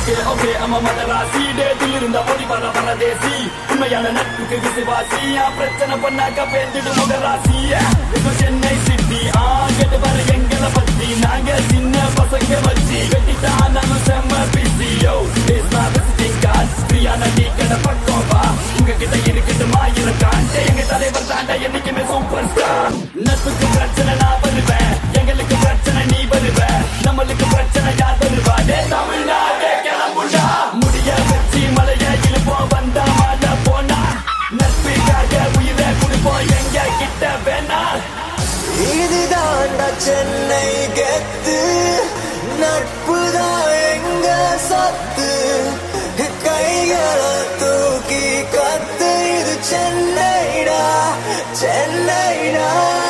okay okay அம்மா மதராசி டேட்டில் இருந்த ஒளி வர பரதேசி உண்மையான நட்புக்கு விசுவாசி ஆ, பிரச்சனை பண்ணாக்க பேந்திடு முகராசி இப்போ சென்னை சிட்டி ஆ கேட்டு வர எங்களை பத்தி நாங்க சின்ன பசங்க வச்சு வெட்டிட்டான் நம்ம செம்ம பிசியோ இஸ் மை விசிட்டிங் கார்டு ஃப்ரீயான டீ கடை பக்கம் வா உங்ககிட்ட இருக்கட்டும் ஆயிரம் காண்டே எங்க தலைவர் தாண்டா என்னைக்குமே சூப்பர் ஸ்டார் நட்புக்கு பிரச்சனை நான் வருவேன் எங்களுக்கு பிரச்சனை நீ வருவ நம்மளுக்கு பிரச்சனை யார் வருவா டே தமிழ்நாடே கிளம்புண்டா முடிய வச்சு மலைய இழுப்போம் வந்தா மழை போனா நட்புக்காக உயிரை கொடுப்போம் எங்க கிட்ட வேணா இதுதான்டா சென்னை கெத்து நட்புதான் எங்க சத்து கைகளை தூக்கி கத்து இது சென்னைடா சென்னைடா